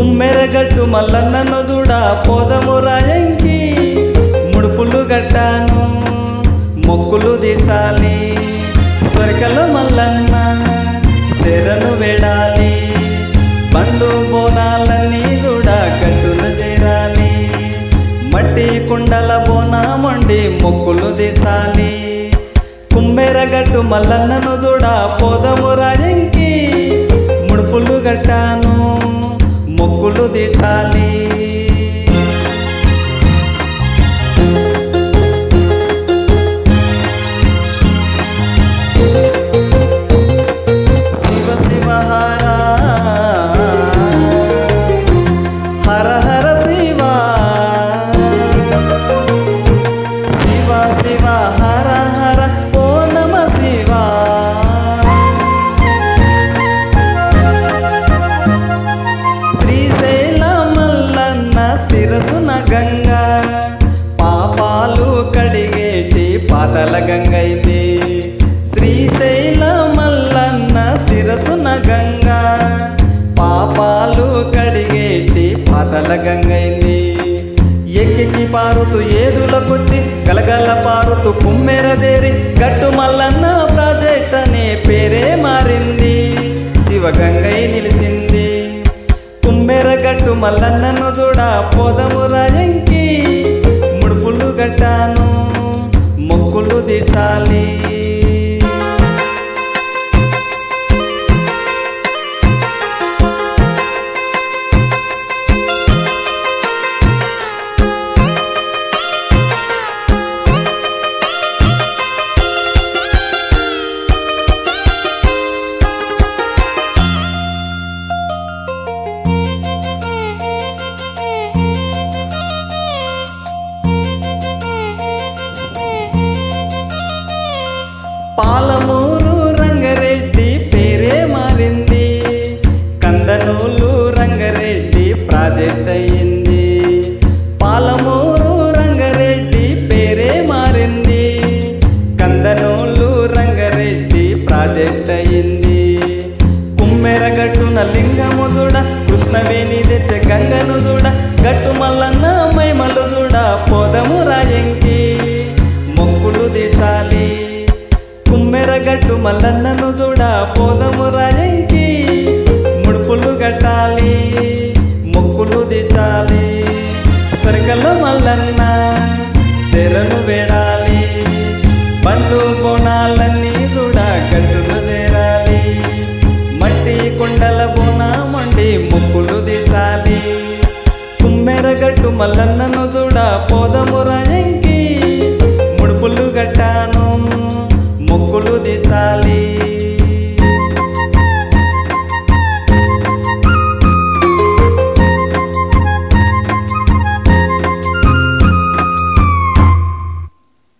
కుమ్మెరగట్టు మల్లన్నను చూడ పోదము రాయంకి ముడుపులు గట్టాను మొక్కులు తీర్చాలి సరికల మల్లన్న శరను వేడాలి బండు బోనాలన్నీ చూడ గట్టులు చేరాలి మట్టి కుండల బోనామండి మొక్కులు తీర్చాలి కుమ్మెరగట్టు మల్లన్నను చూడ పోదము రాయంకి ముడుపులు గట్టాను మొక్కులు తీర్చాలి శివ శివ హర హర హర శివ శివ శివ హర హర ఓ నమ శివ శ్రీశైల మల్లన్న శిరసున గంగా పాపాలు కడిగేటి పాతల గంగైంది శ్రీశైల మల్లన్న శిరసున గంగా పాపాలు కడిగేటి పాతల గంగైంది ఎక్కి పారుతూ ఏదులకొచ్చి గలగల పారుతూ కుమ్మెరదేరి గట్టు మల్లన్న ప్రాజెక్ట్ అనే పేరే మారింది శివగంగై నిలిచింది కుమ్మెరగట్టు మల్లన్నను చూడ పోదము రాయంకి ముడుపులు గట్టాను మొక్కులు తీర్చాలి పాలమూరు రంగారెడ్డి పేరే మారింది కందనూలు రంగారెడ్డి ప్రాజెక్ట్ అయ్యింది పాలమూరు రంగారెడ్డి పేరే మారింది కందనూలు రంగారెడ్డి ప్రాజెక్ట్ అయ్యింది కుమ్మెరగట్టున లింగము చూడ కృష్ణవేణి తెచ్చే గంగను చూడ గట్టు మల్లన్న మైమలు చూడ పోదము రాయంకి మొక్కులు తీర్చాలి కుమ్మెరగట్టు మల్లన్నను చూడ పోదము రాయంకి ముడుపులు గట్టాలి మొక్కులు తీర్చాలి సరికల్ల మల్లన్న శరను వేడాలి బండ్లు బోనాలన్నీ చూడ గట్టులు చేరాలి మట్టి కుండల బోనామండి మొక్కులు తీర్చాలి కుమ్మెరగట్టు మల్లన్నను చూడ పోదము